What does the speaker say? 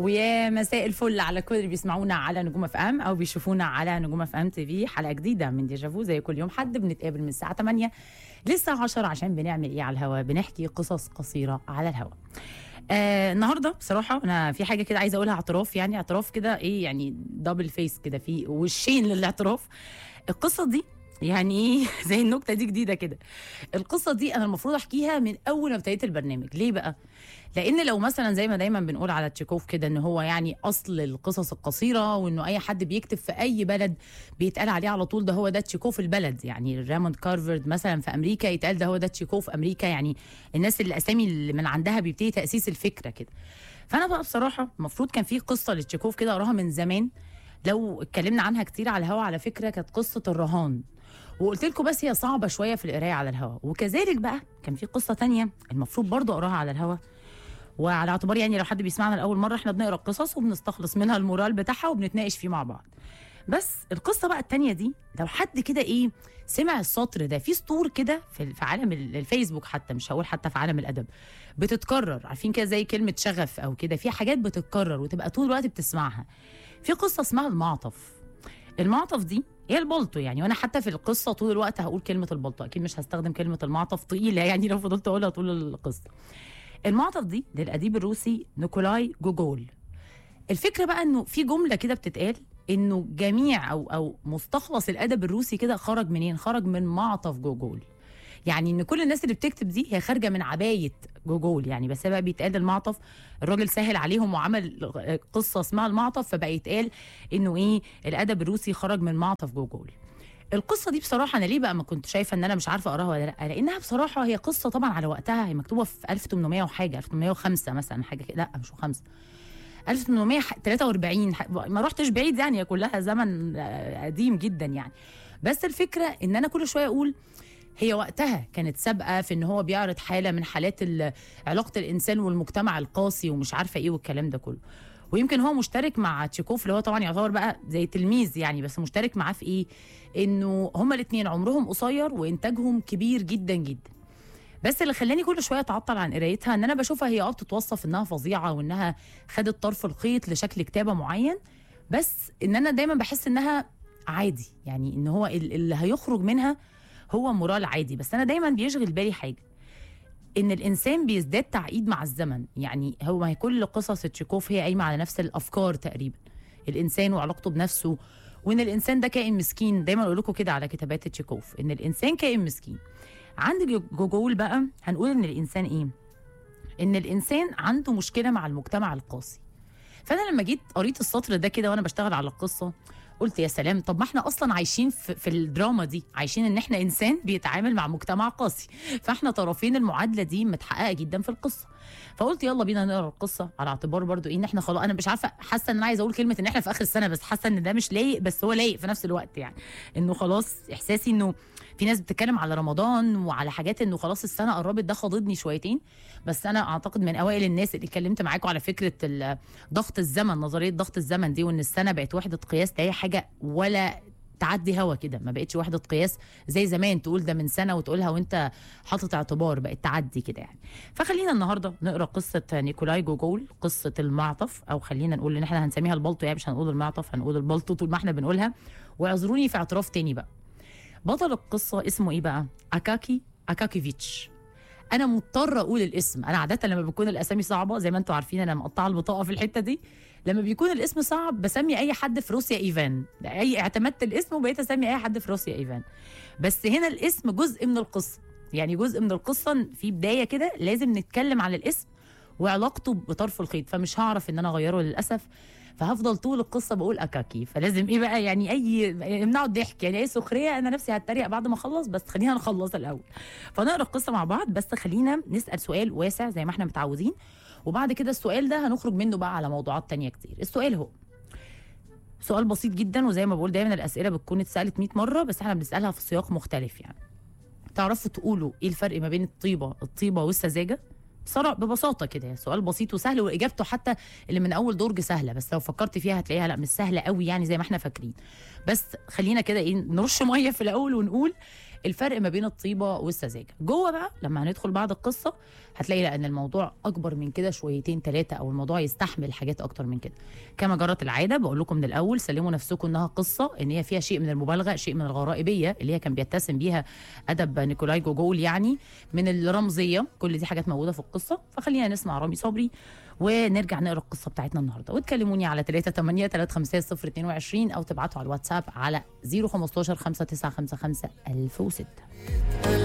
ويا مساء الفل على كل اللي بيسمعونا على نجوم اف ام او بيشوفونا على نجوم اف ام تي في حلقه جديده من ديجافو زي كل يوم حد بنتقابل من الساعه 8 للساعه 10 عشان بنعمل ايه على الهواء بنحكي قصص قصيره على الهواء آه النهارده بصراحه انا في حاجه كده عايزه اقولها اعتراف يعني اعتراف كده ايه يعني دبل فيس كده في وشين للاعتراف القصه دي يعني ايه زي النكته دي جديده كده القصه دي انا المفروض احكيها من اول ما ابتديت البرنامج ليه بقى لان لو مثلا زي ما دايما بنقول على تشيكوف كده ان هو يعني اصل القصص القصيره وانه اي حد بيكتب في اي بلد بيتقال عليه على طول ده هو ده تشيكوف البلد يعني راموند كارفرد مثلا في امريكا يتقال ده هو ده تشيكوف امريكا يعني الناس اللي الاسامي اللي من عندها بيبتدي تاسيس الفكره كده فانا بقى بصراحه المفروض كان في قصه لتشيكوف كده اقراها من زمان لو اتكلمنا عنها كتير على الهوا على فكره كانت قصه الرهان وقلت لكم بس هي صعبه شويه في القرايه على الهوا وكذلك بقى كان في قصه تانية المفروض برضو اقراها على الهوا وعلى اعتبار يعني لو حد بيسمعنا لاول مره احنا بنقرا القصص وبنستخلص منها المورال بتاعها وبنتناقش فيه مع بعض بس القصه بقى التانية دي لو حد كده ايه سمع السطر ده في سطور كده في في عالم ال- الفيسبوك حتى مش هقول حتى في عالم الادب بتتكرر عارفين كده زي كلمه شغف او كده في حاجات بتتكرر وتبقى طول الوقت بتسمعها في قصه اسمها المعطف المعطف دي هي البلطو يعني وانا حتى في القصه طول الوقت هقول كلمه البلطو اكيد مش هستخدم كلمه المعطف طويله يعني لو فضلت اقولها طول القصه المعطف دي للاديب الروسي نيكولاي جوجول الفكره بقى انه في جمله كده بتتقال انه جميع او او مستخلص الادب الروسي كده خرج منين خرج من معطف جوجول يعني ان كل الناس اللي بتكتب دي هي خارجه من عبايه جوجول يعني بس بقى بيتقال المعطف الراجل سهل عليهم وعمل قصه اسمها المعطف فبقى يتقال انه ايه الادب الروسي خرج من معطف جوجول القصه دي بصراحه انا ليه بقى ما كنت شايفه ان انا مش عارفه اقراها ولا لا لانها بصراحه هي قصه طبعا على وقتها هي مكتوبه في 1800 وحاجه 1805 مثلا حاجه كده لا مش 5 1843 ح- ما رحتش بعيد يعني هي كلها زمن آه، قديم جدا يعني بس الفكره ان انا كل شويه اقول هي وقتها كانت سابقه في ان هو بيعرض حاله من حالات ال- علاقه الانسان والمجتمع القاسي ومش عارفه ايه والكلام ده كله ويمكن هو مشترك مع تشيكوف اللي هو طبعا يعتبر بقى زي تلميذ يعني بس مشترك معاه في ايه انه هما الاثنين عمرهم قصير وانتاجهم كبير جدا جدا بس اللي خلاني كل شويه اتعطل عن قرايتها ان انا بشوفها هي اه بتتوصف انها فظيعه وانها خدت طرف الخيط لشكل كتابه معين بس ان انا دايما بحس انها عادي يعني ان هو ال- اللي هيخرج منها هو مورال عادي بس انا دايما بيشغل بالي حاجه ان الانسان بيزداد تعقيد مع الزمن يعني هو ما هي كل قصص تشيكوف هي قايمه على نفس الافكار تقريبا الانسان وعلاقته بنفسه وان الانسان ده كائن مسكين دايما اقول لكم كده على كتابات تشيكوف ان الانسان كائن مسكين عند جو- جوجول بقى هنقول ان الانسان ايه ان الانسان عنده مشكله مع المجتمع القاسي فانا لما جيت قريت السطر ده كده وانا بشتغل على القصه قلت يا سلام طب ما احنا اصلا عايشين في, في الدراما دي عايشين ان احنا انسان بيتعامل مع مجتمع قاسي فاحنا طرفين المعادله دي متحققه جدا في القصه فقلت يلا بينا نقرا القصه على اعتبار برضو ايه ان احنا خلاص انا مش عارفه حاسه ان انا عايزه اقول كلمه ان احنا في اخر السنه بس حاسه ان ده مش لايق بس هو لايق في نفس الوقت يعني انه خلاص احساسي انه في ناس بتتكلم على رمضان وعلى حاجات انه خلاص السنه قربت ده خاضدني شويتين بس انا اعتقد من اوائل الناس اللي اتكلمت معاكم على فكره ال- ضغط الزمن نظريه ضغط الزمن دي وان السنه بقت وحده قياس ده هي حاجه ولا تعدي هوا كده ما بقتش وحده قياس زي زمان تقول ده من سنه وتقولها وانت حاطط اعتبار بقت تعدي كده يعني فخلينا النهارده نقرا قصه نيكولاي جوجول قصه المعطف او خلينا نقول ان احنا هنسميها البلطو يعني مش هنقول المعطف هنقول البلطو طول ما احنا بنقولها واعذروني في اعتراف تاني بقى بطل القصه اسمه ايه بقى اكاكي اكاكيفيتش انا مضطره اقول الاسم انا عاده لما بتكون الاسامي صعبه زي ما انتم عارفين انا مقطعه البطاقه في الحته دي لما بيكون الاسم صعب بسمي اي حد في روسيا ايفان اي اعتمدت الاسم وبقيت اسمي اي حد في روسيا ايفان بس هنا الاسم جزء من القصه يعني جزء من القصه في بدايه كده لازم نتكلم على الاسم وعلاقته بطرف الخيط فمش هعرف ان انا اغيره للاسف فهفضل طول القصه بقول اكاكي فلازم ايه بقى يعني اي يمنعوا الضحك يعني اي سخريه انا نفسي هتريق بعد ما اخلص بس خلينا نخلص الاول فنقرا القصه مع بعض بس خلينا نسال سؤال واسع زي ما احنا متعودين وبعد كده السؤال ده هنخرج منه بقى على موضوعات تانية كتير السؤال هو سؤال بسيط جدا وزي ما بقول دايما الاسئله بتكون اتسالت 100 مره بس احنا بنسالها في سياق مختلف يعني تعرفوا تقولوا ايه الفرق ما بين الطيبه الطيبه والسذاجه بصراحة ببساطة كده سؤال بسيط وسهل وإجابته حتى اللي من أول درج سهلة بس لو فكرت فيها هتلاقيها لا مش سهلة قوي يعني زي ما احنا فاكرين بس خلينا كده إيه نرش مية في الأول ونقول الفرق ما بين الطيبه والسذاجه جوه بقى لما هندخل بعد القصه هتلاقي لا ان الموضوع اكبر من كده شويتين ثلاثه او الموضوع يستحمل حاجات اكتر من كده كما جرت العاده بقول لكم من الاول سلموا نفسكم انها قصه ان هي فيها شيء من المبالغه شيء من الغرائبيه اللي هي كان بيتسم بيها ادب نيكولاي جوجول يعني من الرمزيه كل دي حاجات موجوده في القصه فخلينا نسمع رامي صبري ونرجع نقرا القصه بتاعتنا النهارده وتكلموني على 3 8 3 5 0 22 او تبعتوا على الواتساب على 015 5955 1006